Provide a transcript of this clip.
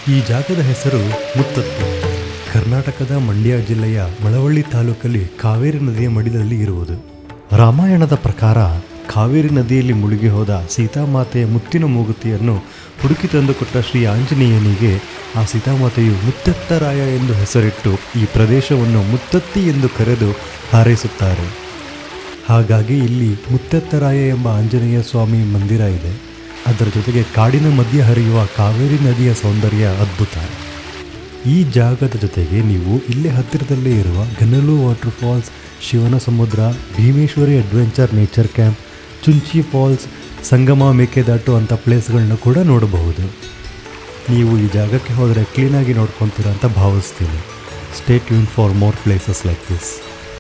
ಈ ಜಾಗದ ಹೆಸರು ಮುತ್ತತ್ತು ಕರ್ನಾಟಕದ ಮಂಡ್ಯ ಜಿಲ್ಲೆಯ ಮಳವಳ್ಳಿ ತಾಲೂಕಲ್ಲಿ ಕಾವೇರಿ ನದಿಯ ಮಡಿಲಲ್ಲಿ ಇರುವುದು ರಾಮಾಯಣದ ಪ್ರಕಾರ ಕಾವೇರಿ ನದಿಯಲ್ಲಿ ಮುಳುಗಿ ಹೋದ ಸೀತಾಮಾತೆಯ ಮುತ್ತಿನ ಮೂಗುತಿಯನ್ನು ಹುಡುಕಿ ತಂದುಕೊಟ್ಟ ಶ್ರೀ ಆಂಜನೇಯನಿಗೆ ಆ ಸೀತಾಮಾತೆಯು ಮುತ್ತತ್ತರಾಯ ಎಂದು ಹೆಸರಿಟ್ಟು ಈ ಪ್ರದೇಶವನ್ನು ಮುತ್ತತ್ತಿ ಎಂದು ಕರೆದು ಹಾರೈಸುತ್ತಾರೆ ಹಾಗಾಗಿ ಇಲ್ಲಿ ಮುತ್ತತ್ತರಾಯ ಎಂಬ ಆಂಜನೇಯ ಸ್ವಾಮಿ ಮಂದಿರ ಇದೆ ಅದರ ಜೊತೆಗೆ ಕಾಡಿನ ಮಧ್ಯೆ ಹರಿಯುವ ಕಾವೇರಿ ನದಿಯ ಸೌಂದರ್ಯ ಅದ್ಭುತ ಈ ಜಾಗದ ಜೊತೆಗೆ ನೀವು ಇಲ್ಲೇ ಹತ್ತಿರದಲ್ಲೇ ಇರುವ ಗನಲು water falls Shivanasamudra Bheemeshwari adventure nature camp Chunchi falls Sangama Mekedatu ಅಂಥ ಪ್ಲೇಸ್ಗಳನ್ನ ಕೂಡ ನೋಡಬಹುದು ನೀವು ಈ ಜಾಗಕ್ಕೆ ಹೋದರೆ ಕ್ಲೀನಾಗಿ ನೋಡ್ಕೊತೀರ ಅಂತ ಭಾವಿಸ್ತೀನಿ stay tune for more places like this